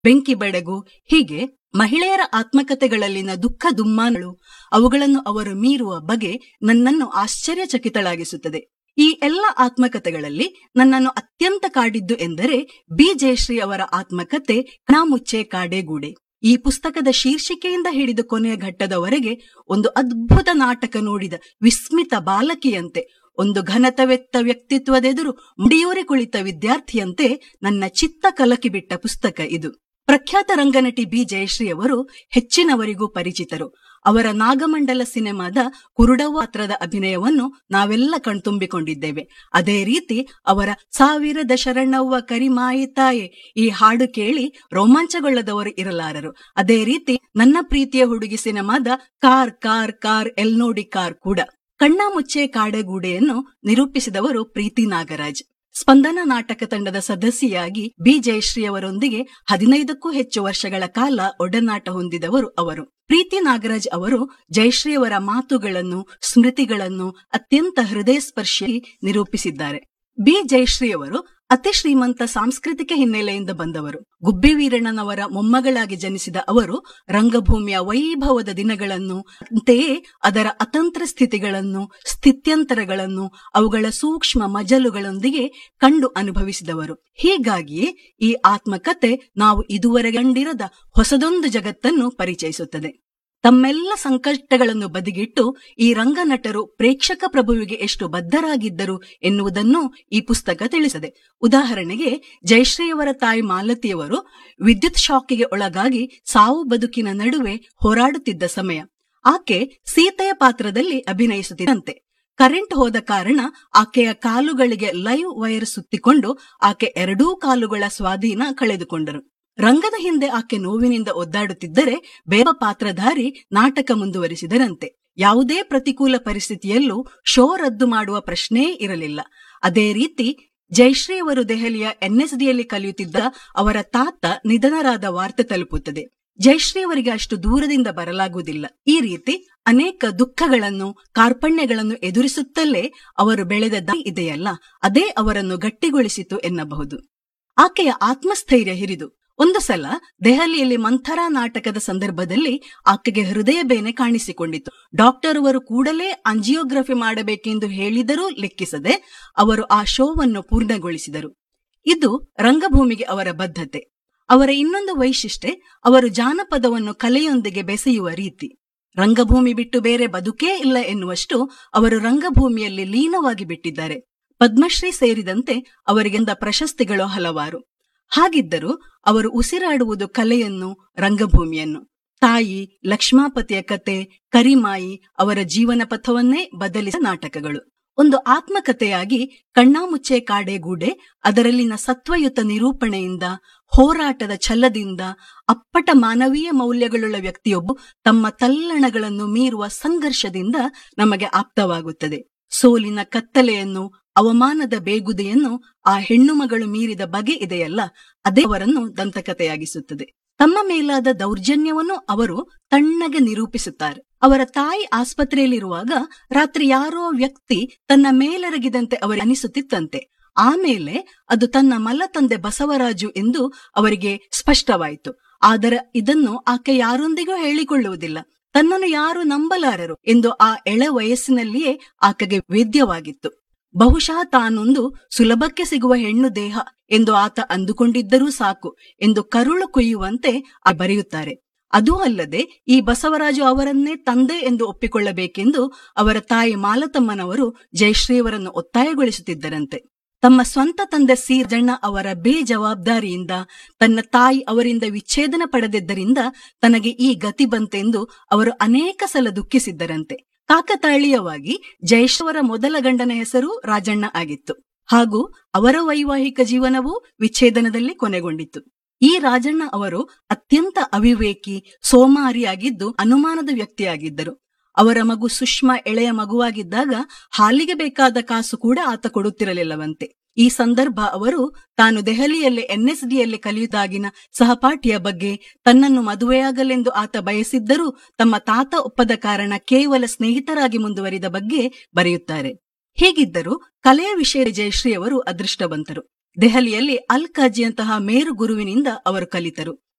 ಬೆಂಕಿ ಬೆಡಗು ಹೀಗೆ ಮಹಿಳೆಯರ ಆತ್ಮಕಥೆಗಳಲ್ಲಿನ ದುಃಖ ದುಮ್ಮಾನಗಳು ಅವುಗಳನ್ನು ಅವರು ಮೀರುವ ಬಗೆ ನನ್ನನ್ನು ಆಶ್ಚರ್ಯಚಕಿತಳಾಗಿಸುತ್ತದೆ ಈ ಎಲ್ಲ ಆತ್ಮಕಥೆಗಳಲ್ಲಿ ನನ್ನನ್ನು ಅತ್ಯಂತ ಕಾಡಿದ್ದು ಎಂದರೆ ಬಿ ಜಯಶ್ರೀ ಅವರ ಆತ್ಮಕಥೆ ಕಣಾಮುಚ್ಚೆ ಕಾಡೆಗೂಡೆ ಈ ಪುಸ್ತಕದ ಶೀರ್ಷಿಕೆಯಿಂದ ಹಿಡಿದು ಕೊನೆಯ ಘಟ್ಟದವರೆಗೆ ಒಂದು ಅದ್ಭುತ ನಾಟಕ ನೋಡಿದ ವಿಸ್ಮಿತ ಬಾಲಕಿಯಂತೆ ಒಂದು ಘನತವೆತ್ತ ವ್ಯಕ್ತಿತ್ವದೆದುರು ಮುಡಿಯೂರಿ ಕುಳಿತ ವಿದ್ಯಾರ್ಥಿಯಂತೆ ನನ್ನ ಚಿತ್ತ ಕಲಕಿಬಿಟ್ಟ ಪುಸ್ತಕ ಇದು ಪ್ರಖ್ಯಾತ ರಂಗನಟಿ ಬಿ ಜಯಶ್ರೀ ಅವರು ಹೆಚ್ಚಿನವರಿಗೂ ಪರಿಚಿತರು ಅವರ ನಾಗಮಂಡಲ ಸಿನಿಮಾದ ಕುರುಡವ್ವ ಪಾತ್ರದ ಅಭಿನಯವನ್ನು ನಾವೆಲ್ಲ ಕಣ್ತುಂಬಿಕೊಂಡಿದ್ದೇವೆ ಅದೇ ರೀತಿ ಅವರ ಸಾವಿರದ ಶರಣವ್ವ ಕರಿಮಾಯಿ ತಾಯೆ ಈ ಹಾಡು ಕೇಳಿ ರೋಮಾಂಚಗೊಳ್ಳದವರು ಇರಲಾರರು ಅದೇ ರೀತಿ ನನ್ನ ಪ್ರೀತಿಯ ಹುಡುಗಿ ಸಿನಿಮಾದ ಕಾರ್ ಕಾರ್ ಕಾರ್ ಎಲ್ ನೋಡಿ ಕಾರ್ ಕೂಡ ಕಣ್ಣ ಮುಚ್ಚೆ ಕಾಡೆಗೂಡೆಯನ್ನು ನಿರೂಪಿಸಿದವರು ಪ್ರೀತಿ ನಾಗರಾಜ್ ಸ್ಪಂದನ ನಾಟಕ ತಂಡದ ಸದಸ್ಯೆಯಾಗಿ ಬಿ ಜಯಶ್ರೀ ಅವರೊಂದಿಗೆ ಹದಿನೈದಕ್ಕೂ ಹೆಚ್ಚು ವರ್ಷಗಳ ಕಾಲ ಒಡನಾಟ ಹೊಂದಿದವರು ಅವರು ಪ್ರೀತಿ ನಾಗರಾಜ್ ಅವರು ಜಯಶ್ರೀ ಅವರ ಮಾತುಗಳನ್ನು ಸ್ಮೃತಿಗಳನ್ನು ಅತ್ಯಂತ ಹೃದಯಸ್ಪರ್ಶಿ ನಿರೂಪಿಸಿದ್ದಾರೆ ಬಿ ಜಯಶ್ರೀ ಅವರು ಅತಿ ಶ್ರೀಮಂತ ಸಾಂಸ್ಕೃತಿಕ ಹಿನ್ನೆಲೆಯಿಂದ ಬಂದವರು ಗುಬ್ಬಿ ವೀರಣ್ಣನವರ ಮೊಮ್ಮಗಳಾಗಿ ಜನಿಸಿದ ಅವರು ರಂಗಭೂಮಿಯ ವೈಭವದ ದಿನಗಳನ್ನು ಅಂತೆಯೇ ಅದರ ಅತಂತ್ರ ಸ್ಥಿತಿಗಳನ್ನು ಸ್ಥಿತ್ಯಂತರಗಳನ್ನು ಅವುಗಳ ಸೂಕ್ಷ್ಮ ಮಜಲುಗಳೊಂದಿಗೆ ಕಂಡು ಅನುಭವಿಸಿದವರು ಹೀಗಾಗಿಯೇ ಈ ಆತ್ಮಕತೆ ನಾವು ಇದುವರೆಗೆ ಕಂಡಿರದ ಹೊಸದೊಂದು ಜಗತ್ತನ್ನು ಪರಿಚಯಿಸುತ್ತದೆ ತಮ್ಮೆಲ್ಲ ಸಂಕಷ್ಟಗಳನ್ನು ಬದಿಗಿಟ್ಟು ಈ ರಂಗನಟರು ಪ್ರೇಕ್ಷಕ ಪ್ರಭುವಿಗೆ ಎಷ್ಟು ಬದ್ಧರಾಗಿದ್ದರು ಎನ್ನುವುದನ್ನು ಈ ಪುಸ್ತಕ ತಿಳಿಸದೆ ಉದಾಹರಣೆಗೆ ಜಯಶ್ರೀಯವರ ತಾಯಿ ಮಾಲತಿಯವರು ವಿದ್ಯುತ್ ಶಾಕಿಗೆ ಒಳಗಾಗಿ ಸಾವು ಬದುಕಿನ ನಡುವೆ ಹೋರಾಡುತ್ತಿದ್ದ ಸಮಯ ಆಕೆ ಸೀತೆಯ ಪಾತ್ರದಲ್ಲಿ ಅಭಿನಯಿಸುತ್ತಿದ್ದಂತೆ ಕರೆಂಟ್ ಹೋದ ಕಾರಣ ಆಕೆಯ ಕಾಲುಗಳಿಗೆ ಲೈವ್ ವೈರ್ ಸುತ್ತಿಕೊಂಡು ಆಕೆ ಎರಡೂ ಕಾಲುಗಳ ಸ್ವಾಧೀನ ಕಳೆದುಕೊಂಡರು ರಂಗದ ಹಿಂದೆ ಆಕೆ ನೋವಿನಿಂದ ಒದ್ದಾಡುತ್ತಿದ್ದರೆ ಬೇಬ ಪಾತ್ರಧಾರಿ ನಾಟಕ ಮುಂದುವರಿಸಿದರಂತೆ ಯಾವುದೇ ಪ್ರತಿಕೂಲ ಪರಿಸ್ಥಿತಿಯಲ್ಲೂ ಶೋ ರದ್ದು ಮಾಡುವ ಪ್ರಶ್ನೆಯೇ ಇರಲಿಲ್ಲ ಅದೇ ರೀತಿ ಜಯಶ್ರೀ ಅವರು ದೆಹಲಿಯ ಎನ್ಎಸ್ಡಿಯಲ್ಲಿ ಕಲಿಯುತ್ತಿದ್ದ ಅವರ ತಾತ ನಿಧನರಾದ ವಾರ್ತೆ ತಲುಪುತ್ತದೆ ಜಯಶ್ರೀ ಅವರಿಗೆ ಅಷ್ಟು ದೂರದಿಂದ ಬರಲಾಗುವುದಿಲ್ಲ ಈ ರೀತಿ ಅನೇಕ ದುಃಖಗಳನ್ನು ಕಾರ್ಪಣ್ಯಗಳನ್ನು ಎದುರಿಸುತ್ತಲೇ ಅವರು ಬೆಳೆದ ದಾರಿ ಇದೆಯಲ್ಲ ಅದೇ ಅವರನ್ನು ಗಟ್ಟಿಗೊಳಿಸಿತು ಎನ್ನಬಹುದು ಆಕೆಯ ಆತ್ಮಸ್ಥೈರ್ಯ ಹಿರಿದು ಒಂದು ಸಲ ದೆಹಲಿಯಲ್ಲಿ ಮಂಥರಾ ನಾಟಕದ ಸಂದರ್ಭದಲ್ಲಿ ಆಕೆಗೆ ಹೃದಯ ಬೇನೆ ಕಾಣಿಸಿಕೊಂಡಿತು ಡಾಕ್ಟರ್ ಅವರು ಕೂಡಲೇ ಅಂಜಿಯೋಗ್ರಫಿ ಮಾಡಬೇಕೆಂದು ಹೇಳಿದರೂ ಲೆಕ್ಕಿಸದೆ ಅವರು ಆ ಶೋವನ್ನು ಪೂರ್ಣಗೊಳಿಸಿದರು ಇದು ರಂಗಭೂಮಿಗೆ ಅವರ ಬದ್ಧತೆ ಅವರ ಇನ್ನೊಂದು ವೈಶಿಷ್ಟ್ಯ ಅವರು ಜಾನಪದವನ್ನು ಕಲೆಯೊಂದಿಗೆ ಬೆಸೆಯುವ ರೀತಿ ರಂಗಭೂಮಿ ಬಿಟ್ಟು ಬೇರೆ ಬದುಕೇ ಇಲ್ಲ ಎನ್ನುವಷ್ಟು ಅವರು ರಂಗಭೂಮಿಯಲ್ಲಿ ಲೀನವಾಗಿ ಬಿಟ್ಟಿದ್ದಾರೆ ಪದ್ಮಶ್ರೀ ಸೇರಿದಂತೆ ಅವರಿಗೆಂದ ಪ್ರಶಸ್ತಿಗಳು ಹಲವಾರು ಹಾಗಿದ್ದರೂ ಅವರು ಉಸಿರಾಡುವುದು ಕಲೆಯನ್ನು ರಂಗಭೂಮಿಯನ್ನು ತಾಯಿ ಲಕ್ಷ್ಮಾಪತಿಯ ಕತೆ ಕರಿಮಾಯಿ ಅವರ ಜೀವನ ಪಥವನ್ನೇ ಬದಲಿಸಿದ ನಾಟಕಗಳು ಒಂದು ಆತ್ಮಕಥೆಯಾಗಿ ಕಣ್ಣಾಮುಚ್ಚೆ ಕಾಡೆಗೂಡೆ ಅದರಲ್ಲಿನ ಸತ್ವಯುತ ನಿರೂಪಣೆಯಿಂದ ಹೋರಾಟದ ಛಲದಿಂದ ಅಪ್ಪಟ ಮಾನವೀಯ ಮೌಲ್ಯಗಳುಳ್ಳ ವ್ಯಕ್ತಿಯೊಬ್ಬ ತಮ್ಮ ತಲ್ಲಣಗಳನ್ನು ಮೀರುವ ಸಂಘರ್ಷದಿಂದ ನಮಗೆ ಆಪ್ತವಾಗುತ್ತದೆ ಸೋಲಿನ ಕತ್ತಲೆಯನ್ನು ಅವಮಾನದ ಬೇಗುದೆಯನ್ನು ಆ ಹೆಣ್ಣು ಮಗಳು ಮೀರಿದ ಬಗೆ ಇದೆಯಲ್ಲ ಅದೇ ಅವರನ್ನು ದಂತಕಥೆಯಾಗಿಸುತ್ತದೆ ತಮ್ಮ ಮೇಲಾದ ದೌರ್ಜನ್ಯವನ್ನು ಅವರು ತಣ್ಣಗೆ ನಿರೂಪಿಸುತ್ತಾರೆ ಅವರ ತಾಯಿ ಆಸ್ಪತ್ರೆಯಲ್ಲಿರುವಾಗ ರಾತ್ರಿ ಯಾರೋ ವ್ಯಕ್ತಿ ತನ್ನ ಮೇಲೆರಗಿದಂತೆ ಅವರಿಗೆ ಅನಿಸುತ್ತಿತ್ತಂತೆ ಆಮೇಲೆ ಅದು ತನ್ನ ಮಲ್ಲ ತಂದೆ ಬಸವರಾಜು ಎಂದು ಅವರಿಗೆ ಸ್ಪಷ್ಟವಾಯಿತು ಆದರೆ ಇದನ್ನು ಆಕೆ ಯಾರೊಂದಿಗೂ ಹೇಳಿಕೊಳ್ಳುವುದಿಲ್ಲ ತನ್ನನ್ನು ಯಾರು ನಂಬಲಾರರು ಎಂದು ಆ ಎಳೆ ವಯಸ್ಸಿನಲ್ಲಿಯೇ ಆಕೆಗೆ ವೇದ್ಯವಾಗಿತ್ತು ಬಹುಶಃ ತಾನೊಂದು ಸುಲಭಕ್ಕೆ ಸಿಗುವ ಹೆಣ್ಣು ದೇಹ ಎಂದು ಆತ ಅಂದುಕೊಂಡಿದ್ದರೂ ಸಾಕು ಎಂದು ಕರುಳು ಕೊಯ್ಯುವಂತೆ ಆ ಬರೆಯುತ್ತಾರೆ ಅದೂ ಅಲ್ಲದೆ ಈ ಬಸವರಾಜು ಅವರನ್ನೇ ತಂದೆ ಎಂದು ಒಪ್ಪಿಕೊಳ್ಳಬೇಕೆಂದು ಅವರ ತಾಯಿ ಮಾಲತಮ್ಮನವರು ಜಯಶ್ರೀಯವರನ್ನು ಒತ್ತಾಯಗೊಳಿಸುತ್ತಿದ್ದರಂತೆ ತಮ್ಮ ಸ್ವಂತ ತಂದೆ ಸೀರ್ಜಣ್ಣ ಅವರ ಬೇಜವಾಬ್ದಾರಿಯಿಂದ ತನ್ನ ತಾಯಿ ಅವರಿಂದ ವಿಚ್ಛೇದನ ಪಡೆದಿದ್ದರಿಂದ ತನಗೆ ಈ ಗತಿ ಬಂತೆಂದು ಅವರು ಅನೇಕ ಸಲ ದುಃಖಿಸಿದ್ದರಂತೆ ಕಾಕತಾಳೀಯವಾಗಿ ಜಯಶ್ವರ ಮೊದಲ ಗಂಡನ ಹೆಸರು ರಾಜಣ್ಣ ಆಗಿತ್ತು ಹಾಗೂ ಅವರ ವೈವಾಹಿಕ ಜೀವನವೂ ವಿಚ್ಛೇದನದಲ್ಲಿ ಕೊನೆಗೊಂಡಿತ್ತು ಈ ರಾಜಣ್ಣ ಅವರು ಅತ್ಯಂತ ಅವಿವೇಕಿ ಸೋಮಾರಿಯಾಗಿದ್ದು ಅನುಮಾನದ ವ್ಯಕ್ತಿಯಾಗಿದ್ದರು ಅವರ ಮಗು ಸುಷ್ಮಾ ಎಳೆಯ ಮಗುವಾಗಿದ್ದಾಗ ಹಾಲಿಗೆ ಬೇಕಾದ ಕಾಸು ಕೂಡ ಆತ ಕೊಡುತ್ತಿರಲಿಲ್ಲವಂತೆ ಈ ಸಂದರ್ಭ ಅವರು ತಾನು ದೆಹಲಿಯಲ್ಲಿ ಎನ್ಎಸ್ಡಿಯಲ್ಲಿ ಕಲಿಯುವುದಾಗಿನ ಸಹಪಾಠಿಯ ಬಗ್ಗೆ ತನ್ನನ್ನು ಮದುವೆಯಾಗಲೆಂದು ಆತ ಬಯಸಿದ್ದರೂ ತಮ್ಮ ತಾತ ಒಪ್ಪದ ಕಾರಣ ಕೇವಲ ಸ್ನೇಹಿತರಾಗಿ ಮುಂದುವರಿದ ಬಗ್ಗೆ ಬರೆಯುತ್ತಾರೆ ಹೀಗಿದ್ದರೂ ಕಲೆಯ ವಿಷಯ ಜಯಶ್ರೀ ಅವರು ಅದೃಷ್ಟವಂತರು ದೆಹಲಿಯಲ್ಲಿ ಅಲ್ ಕಾಜಿಯಂತಹ ಮೇರು ಗುರುವಿನಿಂದ ಅವರು ಕಲಿತರು